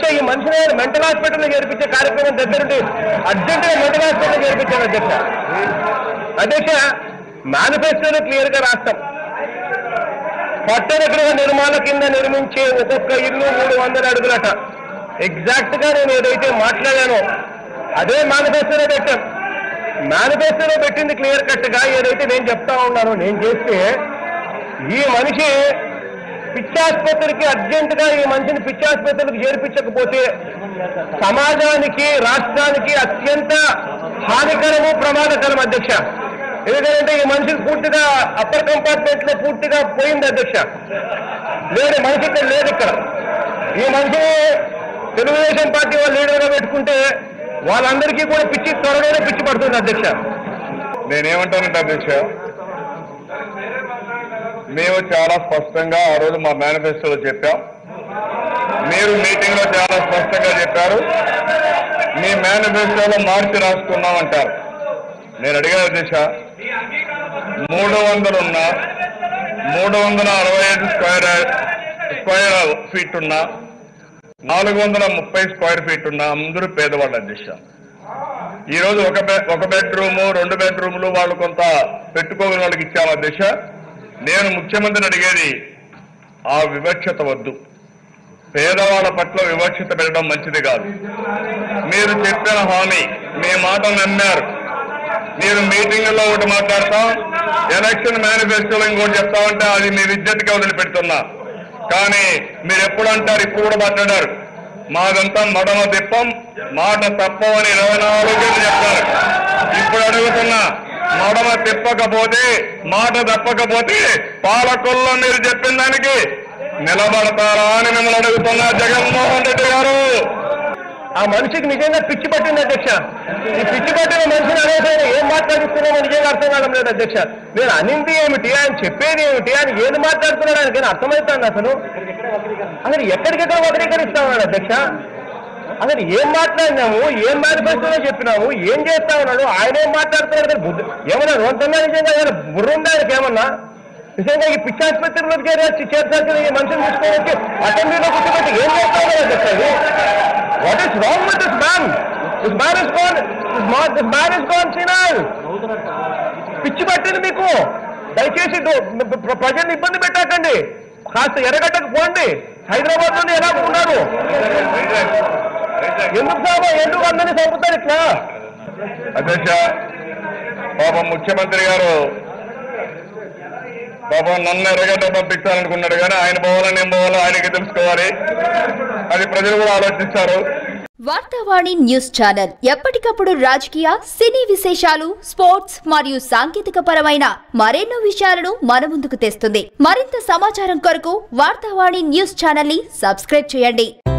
గా ఈ మనిషిని మెంటల్ హాస్పిటల్ చేర్పించే కార్యక్రమం దగ్గరుండి అర్జెంట్ గా మెంటల్ హాస్పిటల్ చేర్పించాను అధ్యక్ష అధ్యక్ష మేనిఫెస్టోలో క్లియర్ గా రాస్తాం పట్టణ గృహ నిర్మాణ కింద నిర్మించే ఒక్కొక్క ఇల్లు మూడు వందల అడుగులట ఎగ్జాక్ట్ గా నేను ఏదైతే మాట్లాడానో అదే మేనిఫెస్టోలో పెట్టాం మేనిఫెస్టోలో పెట్టింది క్లియర్ కట్ గా ఏదైతే నేను చెప్తా ఉన్నానో నేను చేస్తే ఈ మనిషి పిచ్చాసుపత్రికి అర్జెంట్ గా ఈ మనిషిని పిచ్చాసుపత్రికి చేర్పించకపోతే సమాజానికి రాష్ట్రానికి అత్యంత హానికరము ప్రమాదకరం అధ్యక్ష ఎందుకంటే ఈ మనిషికి పూర్తిగా అప్పర్ కంపార్ట్మెంట్ లో పూర్తిగా పోయింది అధ్యక్ష లేడు మనిషి ఇక్కడ లేదు ఇక్కడ ఈ మనిషి తెలుగుదేశం పార్టీ వాళ్ళు లీడర్ గా పెట్టుకుంటే వాళ్ళందరికీ కూడా పిచ్చి త్వరలోనే పిచ్చి పడుతుంది అధ్యక్ష నేనేమంటానంటే అధ్యక్ష మేము చాలా స్పష్టంగా ఆ రోజు మా మేనిఫెస్టోలో చెప్పాం మీరు మీటింగ్ లో చాలా స్పష్టంగా చెప్పారు మీ మేనిఫెస్టోలో మార్చి రాసుకున్నాం అంటారు నేను అడిగాను అధ్యక్ష మూడు వందలున్న మూడు వందల అరవై ఐదు స్క్వేర్ స్క్వేర్ ఫీట్ ఉన్న నాలుగు వందల ముప్పై స్క్వేర్ ఫీట్ ఉన్న అందరూ పేదవాళ్ళు అధ్యక్ష ఈ రోజు ఒక బె ఒక బెడ్రూము రెండు బెడ్రూములు వాళ్ళు కొంత పెట్టుకోగల వాళ్ళకి ఇచ్చాము అధ్యక్ష నేను ముఖ్యమంత్రిని అడిగేది ఆ వివక్షత వద్దు పేదవాళ్ళ పట్ల వివక్షత పెట్టడం మంచిది కాదు మీరు చెప్పిన హామీ మీ మాట నమ్మారు మీరు మీటింగుల్లో ఒకటి మాట్లాడతాం ఎలక్షన్ మేనిఫెస్టోలో ఇంకోటి చెప్తామంటే అది మీ విద్యతగా వదిలిపెడుతున్నా కానీ మీరు ఎప్పుడు అంటారు ఇప్పుడు కూడా మాట్లాడారు మాదంతా మడమ తిప్పం మాట తప్పవని ఇరవై నాలుగు గంటలు చెప్తారు ఇప్పుడు అడుగుతున్నా మడమ తిప్పకపోతే మాట తప్పకపోతే పాలకొల్లో మీరు చెప్పిన దానికి నిలబడతారా అని మిమ్మల్ని అడుగుతున్నా జగన్మోహన్ రెడ్డి గారు ఆ మనిషికి నిజంగా పిచ్చి పట్టింది అధ్యక్ష ఈ పిచ్చి పట్టిన మనిషిని అనేసరి ఏం మాట్లాడిస్తున్నామో నిజంగా అర్థం కావడం లేదు అధ్యక్ష నేను అనింది ఏమిటి ఆయన చెప్పేది ఏమిటి ఆయన ఏది మాట్లాడుతున్నాడు ఆయనకి అర్థమవుతుంది అసలు అసలు ఎక్కడికెక్కడ వక్రీకరిస్తా ఉన్నాడు అధ్యక్ష అసలు ఏం మాట్లాడినాము ఏం మేనిఫెస్టోలో చెప్పినాము ఏం చేస్తా ఉన్నాడు ఆయన ఏం మాట్లాడుతున్నాడు అసలు బుద్ధి ఏమన్నా రొంతంగా నిజంగా ఏమైనా బుర్ర ఉందా ఆయనకి ఏమన్నా నిజంగా ఈ పిచ్చి ఆసుపత్రిలోకి చేరొచ్చి చేర్చాల్సిన ఈ మనిషిని తీసుకొని వచ్చి అసెంబ్లీలో కూర్చోబెట్టి ఏం చేస్తా ఉన్నాడు అధ్యక్ష ఇది what is wrong with this man this man is gone this this man is gone సినాల్ పిచ్చి పట్టింది మీకు దయచేసి దో- ప్ర- ప్రజల్ని ఇబ్బంది పెట్టకండి కాస్త ఎర్రగడ్డకు పోండి హైదరాబాద్ నుండి ఎలా ఉన్నారు ఎందుకు సాబా ఎందుకు అందరినీ చంపుతారు ఇట్లా అధ్యక్ష పాపం ముఖ్యమంత్రి గారు పాపం నన్ను ఎర్రగడ్డ పంపించాలనుకున్నాడు కానీ ఆయన పోవాలని ఏం పోవాలో ఆయనకి తెలుసుకోవాలి అది ప్రజలు కూడా ఆలోచిస్తారు వార్తావాణి న్యూస్ ఛానల్ ఎప్పటికప్పుడు రాజకీయ సినీ విశేషాలు స్పోర్ట్స్ మరియు సాంకేతిక పరమైన మరెన్నో విషయాలను మన ముందుకు తెస్తుంది మరింత సమాచారం కొరకు వార్తావాణి న్యూస్ ఛానల్ ని సబ్స్క్రైబ్ చేయండి